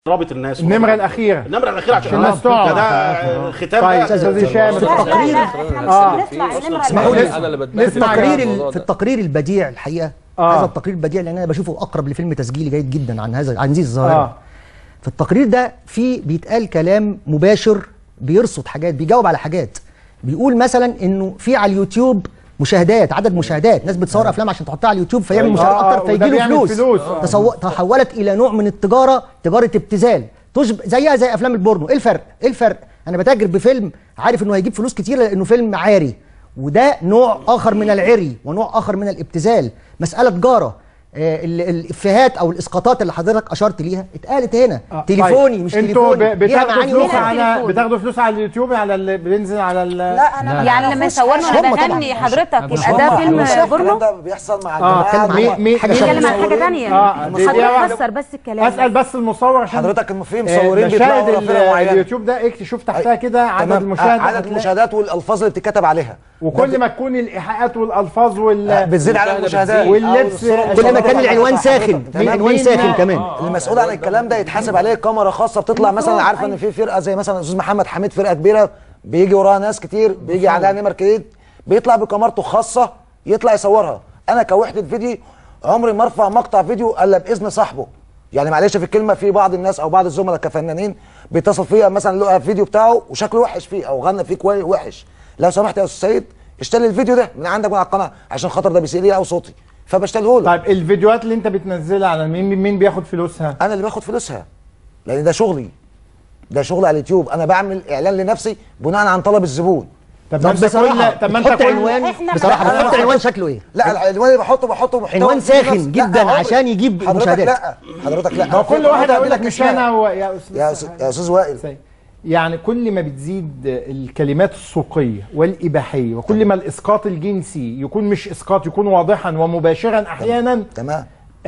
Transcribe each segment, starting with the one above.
رابط الناس النمره الاخيره النمره الاخيره عشان عشان الناس تقعد. ده ختام طيب بقى. استاذ هشام لا لا التقرير لا احنا مش آه. بنطلع النمره اسمحوا اللي لي انا اللي في بتناقش نسمع التقرير الموضوع ال- ده. في التقرير البديع الحقيقه آه. هذا التقرير البديع لان انا بشوفه اقرب لفيلم تسجيلي جيد جدا عن هذا عن هذه الظاهره اه في التقرير ده في بيتقال كلام مباشر بيرصد حاجات بيجاوب على حاجات بيقول مثلا انه في على اليوتيوب مشاهدات عدد مشاهدات ناس بتصور افلام عشان تحطها على اليوتيوب فيعمل آه، مشاهدات آه، اكتر وده فيجي له بيعمل فلوس, فلوس، آه. تصو... تحولت الى نوع من التجاره تجاره ابتذال تشبه زيها زي افلام البورنو ايه الفرق ايه الفرق انا بتاجر بفيلم عارف انه هيجيب فلوس كتير لانه فيلم عاري وده نوع اخر من العري ونوع اخر من الابتذال مساله تجاره آه، ال- الافيهات او الاسقاطات اللي حضرتك اشرت ليها اتقالت هنا آه، تليفوني طيب. مش انتوا تليفوني ب- ليها بتاخدوا معاني فلوس واسعة. على التليفون. بتاخدوا فلوس على اليوتيوب على اللي بينزل على ال لا انا يعني لما يصورني وانا هم طبعاً. بغني حضرتك مش يبقى ده هم. فيلم مش الكلام بورنو ده بيحصل مع اه الجماعه اتكلم اللي عن هم- مي- حاجه بيتكلم عن شبه حاجه ثانيه آه، دي- دي حضرتك واحدة. فسر بس الكلام اسال بس المصور عشان حضرتك الم- في آه، مصورين مشاهد بيطلعوا ورا ال- فرقة معينة. اليوتيوب ده اكتب شوف تحتها كده عدد تمام. المشاهد عدد هتلاقي- المشاهدات والالفاظ اللي بتتكتب عليها وكل ده ما تكون الايحاءات والالفاز آه، وال بتزيد على المشاهدات واللبس أو كل ما كان العنوان ساخن تمام. العنوان ساخن كمان المسؤول عن الكلام ده يتحاسب عليه كاميرا خاصه بتطلع مثلا عارفه ان في فرقه زي مثلا الاستاذ محمد حميد فرقه كبيره بيجي وراها ناس كتير بيجي عليها نمر كتير بيطلع بكاميرته خاصه يطلع يصورها انا كوحده فيديو عمري ما ارفع مقطع فيديو الا باذن صاحبه يعني معلش في الكلمه في بعض الناس او بعض الزملاء كفنانين بيتصل فيا مثلا لقى فيديو بتاعه وشكله وحش فيه او غنى فيه كويس وحش لو سمحت يا استاذ سيد اشتري الفيديو ده من عندك من على القناه عشان خاطر ده بيسيء لي او صوتي فبشتريه له طيب الفيديوهات اللي انت بتنزلها على مين مين بياخد فلوسها انا اللي باخد فلوسها لان ده شغلي ده شغل على اليوتيوب انا بعمل اعلان لنفسي بناء عن طلب الزبون طب ما طب انت بصراحه كل طب ما انت بتحط كل عنوان إحنا بصراحه بقى- بتحط عنوان شكله ايه لا العنوان اللي بحطه بحطه محتوى عنوان فيه ساخن نفس- لا، جدا عمري- عشان يجيب حضرتك مشاهدات. لا حضرتك لا ما هو أنا في كل واحد قناة هيقول لك بقول مش اسمها. انا و... يا استاذ يا أستاذ- يا استاذ وائل يعني كل ما بتزيد الكلمات السوقية والإباحية وكل ما الإسقاط الجنسي يكون مش إسقاط يكون واضحا ومباشرا أحيانا تمام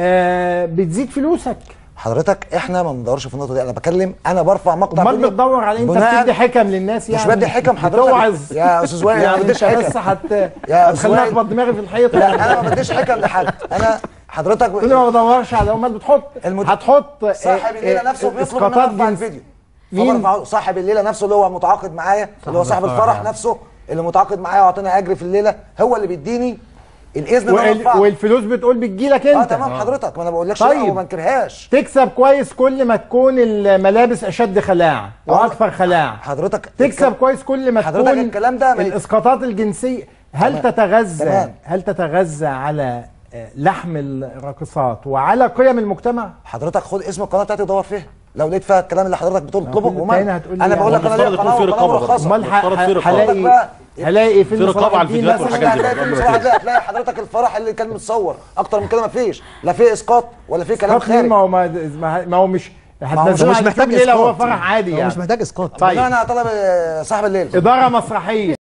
آه بتزيد فلوسك حضرتك احنا ما بندورش في النقطه دي انا بكلم انا برفع مقطع امال فيديو بتدور على انت بناء- بتدي حكم للناس مش يعني بدي حكم حضرتك. بتوعظ يا أستاذ وائل، أنا يعني ما بديش انت حكم. بس هت يا أستاذ هتخليني وائل. اخبط دماغي في الحيط لا انا ما بديش حكم لحد انا حضرتك تقول لي ما بدورش على امال بتحط المد- هطحط آه، صاحب الليله آه، نفسه بيطلب ان اسقاطات انا ارفع جنس الفيديو مين؟ فبرفعه. صاحب الليله نفسه اللي هو متعاقد معايا اللي هو صاحب الفرح نفسه اللي متعاقد معايا واعطاني اجر في الليله هو اللي بيديني الاذن ان انا وال- ارفعه والفلوس بتقول بتجيلك اه انت تمام حضرتك ما انا بقولكش طيب. لا وما انكرهاش تكسب كويس كل ما تكون الملابس اشد خلاعه واكثر خلاعه حضرتك تكسب كويس كل ما حضرتك تكون الكلام ده ما ي- الاسقاطات الجنسيه هل تمام. تتغذى تمام. هل تتغذى على آه، لحم الراقصات وعلى قيم المجتمع حضرتك خد اسم القناه بتاعتي ودور فيها لو لقيت فيها الكلام اللي حضرتك بتطلبه كل وما تاني هتقول لي انا بقول لك يعني انا ليا المفترض قناه يكون في وقناه رقابة برضه. مرخصه امال ح- مفترض في ح- رقابة. هلاقي بقى- هلاقي فيلم في رقابة صلاح على الدين الفيديوهات مثلا والحاجات دي. هتلاقي فيلم صلاح هتلاقي هتلاقي حضرتك الفرح اللي كان متصور اكتر من كده ما فيش لا في اسقاط ولا في كلام اسقاط مين؟ خارج ما هو ما ما- ما هو مش هو هتنزله مش على محتاج اليوتيوب ليله هو اسقاط فرح عادي هو يعني مش محتاج اسقاط طيب انا طلب آه، صاحب الليل اداره مسرحيه